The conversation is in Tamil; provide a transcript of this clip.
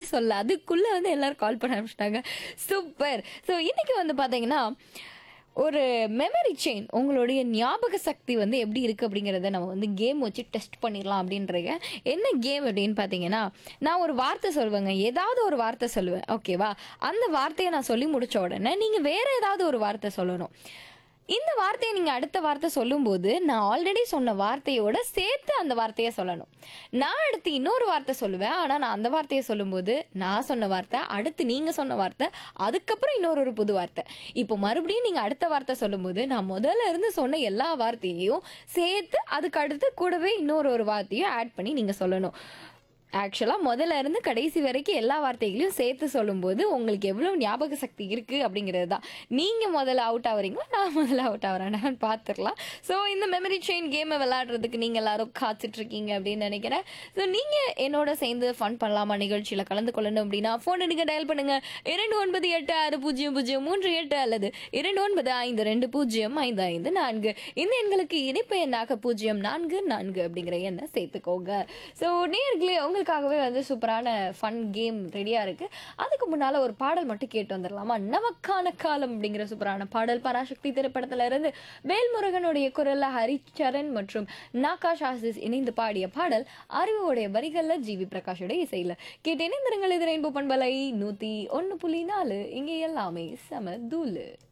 சொல்ல அதுக்குள்ள வந்து எல்லாரும் கால் பண்ண ஆரம்பிச்சிட்டாங்க சூப்பர் ஸோ இன்னைக்கு வந்து பாத்தீங்கன்னா ஒரு மெமரி செயின் உங்களுடைய ஞாபக சக்தி வந்து எப்படி இருக்கு அப்படிங்கறத நம்ம வந்து கேம் வச்சு டெஸ்ட் பண்ணிடலாம் அப்படின்றீங்க என்ன கேம் அப்படின்னு பார்த்தீங்கன்னா நான் ஒரு வார்த்தை சொல்லுவேங்க ஏதாவது ஒரு வார்த்தை சொல்லுவேன் ஓகேவா அந்த வார்த்தையை நான் சொல்லி முடிச்ச உடனே நீங்க வேற ஏதாவது ஒரு வார்த்தை சொல்லணும் இந்த வார்த்தையை நீங்க அடுத்த வார்த்தை சொல்லும்போது நான் ஆல்ரெடி சொன்ன வார்த்தையோட சேர்த்து அந்த வார்த்தையை சொல்லணும் நான் அடுத்து இன்னொரு வார்த்தை சொல்லுவேன் ஆனா நான் அந்த வார்த்தையை சொல்லும்போது நான் சொன்ன வார்த்தை அடுத்து நீங்க சொன்ன வார்த்தை அதுக்கப்புறம் இன்னொரு ஒரு புது வார்த்தை இப்போ மறுபடியும் நீங்க அடுத்த வார்த்தை சொல்லும்போது நான் முதல்ல இருந்து சொன்ன எல்லா வார்த்தையையும் சேர்த்து அதுக்கு அடுத்து கூடவே இன்னொரு ஒரு வார்த்தையும் ஆட் பண்ணி நீங்க சொல்லணும் ஆக்சுவலாக முதல்ல இருந்து கடைசி வரைக்கும் எல்லா வார்த்தைகளையும் சேர்த்து சொல்லும்போது உங்களுக்கு எவ்வளோ ஞாபக சக்தி இருக்குது அப்படிங்கிறது தான் நீங்கள் முதல்ல அவுட் ஆகுறீங்களா நான் முதல்ல அவுட் ஆகிறேன்னு பார்த்துக்கலாம் ஸோ இந்த மெமரி செயின் கேமை விளையாடுறதுக்கு நீங்கள் எல்லாரும் காத்துட்ருக்கீங்க அப்படின்னு நினைக்கிறேன் ஸோ நீங்கள் என்னோட சேர்ந்து ஃபன் பண்ணலாமா நிகழ்ச்சியில் கலந்து கொள்ளணும் அப்படின்னா ஃபோன் எடுங்க டயல் பண்ணுங்க இரண்டு ஒன்பது எட்டு ஆறு பூஜ்ஜியம் பூஜ்ஜியம் மூன்று எட்டு அல்லது இரண்டு ஒன்பது ஐந்து ரெண்டு பூஜ்ஜியம் ஐந்து ஐந்து நான்கு இந்த எண்களுக்கு இணைப்பு எண்ணாக பூஜ்ஜியம் நான்கு நான்கு அப்படிங்கிற எண்ணை சேர்த்துக்கோங்க ஸோ நேர்களே உங்களுக்காகவே வந்து சூப்பரான ஃபன் கேம் ரெடியாக இருக்கு அதுக்கு முன்னால ஒரு பாடல் மட்டும் கேட்டு வந்துடலாமா நமக்கான காலம் அப்படிங்கிற சூப்பரான பாடல் பராசக்தி திரைப்படத்துல இருந்து வேல்முருகனுடைய குரல்ல ஹரிச்சரன் மற்றும் நாகாஷ் ஆசிஸ் இணைந்து பாடிய பாடல் அறிவுடைய வரிகள்ல ஜிவி பிரகாஷோட இசையில கேட்டு இணைந்திருங்கள் இது ரெயின்போ பண்பலை நூத்தி ஒன்னு புள்ளி நாலு இங்கே எல்லாமே செம தூளு